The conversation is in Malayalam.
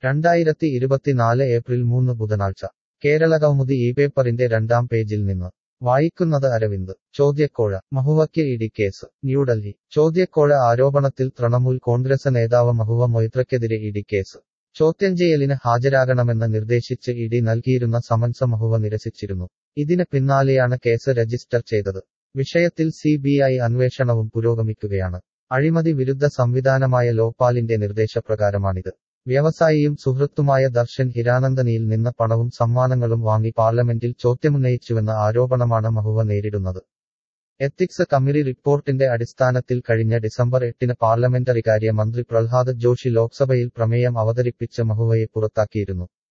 രണ്ടായിരത്തി ഇരുപത്തിനാല് ഏപ്രിൽ മൂന്ന് ബുധനാഴ്ച കേരളകൗമുദി ഈ പേപ്പറിന്റെ രണ്ടാം പേജിൽ നിന്ന് വായിക്കുന്നത് അരവിന്ദ് ചോദ്യക്കോഴ മഹുവയ്ക്ക് ഇഡി കേസ് ന്യൂഡൽഹി ചോദ്യക്കോഴ ആരോപണത്തിൽ തൃണമൂൽ കോൺഗ്രസ് നേതാവ് മഹുവ മൊയ്ത്രയ്ക്കെതിരെ ഇഡി കേസ് ചോദ്യം ചെയ്യലിന് ഹാജരാകണമെന്ന് നിർദ്ദേശിച്ച് ഇഡി നൽകിയിരുന്ന സമൻസ് മഹുവ നിരസിച്ചിരുന്നു ഇതിന് പിന്നാലെയാണ് കേസ് രജിസ്റ്റർ ചെയ്തത് വിഷയത്തിൽ സി അന്വേഷണവും പുരോഗമിക്കുകയാണ് അഴിമതി വിരുദ്ധ സംവിധാനമായ ലോക്പാലിന്റെ നിർദ്ദേശപ്രകാരമാണിത് വ്യവസായിയും സുഹൃത്തുമായ ദർശൻ ഹിരാനന്ദനിയിൽ നിന്ന് പണവും സമ്മാനങ്ങളും വാങ്ങി പാർലമെന്റിൽ ചോദ്യമുന്നയിച്ചുവെന്ന ആരോപണമാണ് മഹുവ നേരിടുന്നത് എത്തിക്സ് കമ്മിറ്റി റിപ്പോർട്ടിന്റെ അടിസ്ഥാനത്തിൽ കഴിഞ്ഞ ഡിസംബർ എട്ടിന് പാർലമെന്ററികാര്യ മന്ത്രി പ്രഹ്ലാദ് ജോഷി ലോക്സഭയിൽ പ്രമേയം അവതരിപ്പിച്ച് മഹുവയെ പുറത്താക്കിയിരുന്നു